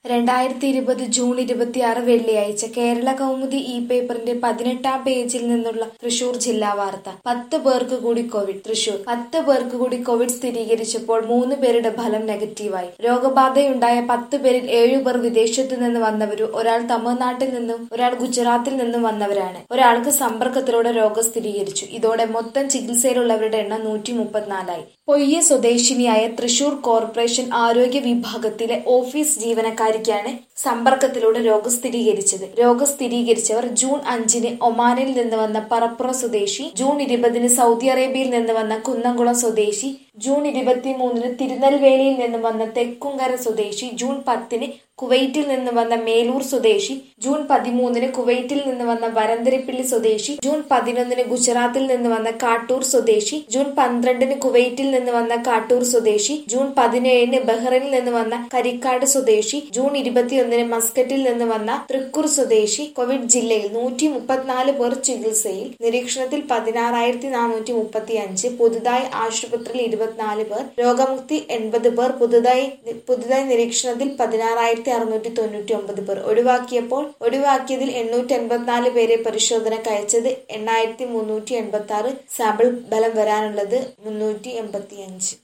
രണ്ടായിരത്തി ഇരുപത് ജൂൺ ഇരുപത്തിയാറ് വെള്ളിയാഴ്ച കേരള കൗമുദി ഇ പേപ്പറിന്റെ പതിനെട്ടാം പേജിൽ നിന്നുള്ള തൃശൂർ ജില്ലാ വാർത്ത പത്ത് പേർക്ക് കൂടി കോവിഡ് തൃശൂർ പത്ത് പേർക്ക് കൂടി കോവിഡ് സ്ഥിരീകരിച്ചപ്പോൾ മൂന്ന് പേരുടെ ഫലം നെഗറ്റീവായി രോഗബാധയുണ്ടായ പത്ത് പേരിൽ ഏഴുപേർ വിദേശത്തു നിന്ന് വന്നവരും ഒരാൾ തമിഴ്നാട്ടിൽ നിന്നും ഒരാൾ ഗുജറാത്തിൽ നിന്നും വന്നവരാണ് ഒരാൾക്ക് സമ്പർക്കത്തിലൂടെ രോഗം സ്ഥിരീകരിച്ചു ഇതോടെ മൊത്തം ചികിത്സയിലുള്ളവരുടെ എണ്ണം നൂറ്റി മുപ്പത്തിനാലായി പൊയ്യ സ്വദേശിനിയായ തൃശൂർ കോർപ്പറേഷൻ ആരോഗ്യ വിഭാഗത്തിലെ ഓഫീസ് ജീവനക്കാരിക്കാണ് സമ്പർക്കത്തിലൂടെ രോഗം സ്ഥിരീകരിച്ചത് രോഗം സ്ഥിരീകരിച്ചവർ ജൂൺ അഞ്ചിന് ഒമാനിൽ നിന്ന് വന്ന പറപ്പുറ സ്വദേശി ജൂൺ ഇരുപതിന് സൗദി അറേബ്യയിൽ നിന്ന് വന്ന കുന്നംകുളം സ്വദേശി ജൂൺ ഇരുപത്തിമൂന്നിന് തിരുനെൽവേലിയിൽ നിന്ന് വന്ന തെക്കുംകര സ്വദേശി ജൂൺ പത്തിന് കുവൈറ്റിൽ നിന്ന് വന്ന മേലൂർ സ്വദേശി ജൂൺ പതിമൂന്നിന് കുവൈറ്റിൽ നിന്ന് വന്ന വരന്തരപ്പിള്ളി സ്വദേശി ജൂൺ പതിനൊന്നിന് ഗുജറാത്തിൽ നിന്ന് വന്ന കാട്ടൂർ സ്വദേശി ജൂൺ പന്ത്രണ്ടിന് കുവൈറ്റിൽ നിന്ന് വന്ന കാട്ടൂർ സ്വദേശി ജൂൺ പതിനേഴിന് ബഹ്റൈനിൽ നിന്ന് വന്ന കരിക്കാട് സ്വദേശി ജൂൺ ഇരുപത്തിയൊന്നിന് മസ്കറ്റിൽ നിന്ന് വന്ന തൃക്കൂർ സ്വദേശി കോവിഡ് ജില്ലയിൽ നൂറ്റി മുപ്പത്തിനാല് പേർ ചികിത്സയിൽ നിരീക്ഷണത്തിൽ പതിനാറായിരത്തി നാനൂറ്റി മുപ്പത്തി അഞ്ച് പുതുതായി ആശുപത്രിയിൽ ഇരുപത്തിനാല് പേർ രോഗമുക്തി എൺപത് പേർ പുതുതായി പുതുതായി നിരീക്ഷണത്തിൽ പതിനാറായിരത്തി അറുന്നൂറ്റി തൊണ്ണൂറ്റി ഒമ്പത് പേർ ഒഴിവാക്കിയപ്പോൾ ഒഴിവാക്കിയതിൽ എണ്ണൂറ്റി എൺപത്തിനാല് പേരെ പരിശോധനയ്ക്ക് അയച്ചത് എണ്ണായിരത്തി മുന്നൂറ്റി എൺപത്തി ആറ് സാമ്പിൾ ഫലം വരാനുള്ളത് മുന്നൂറ്റി എൺപത്തി അഞ്ച്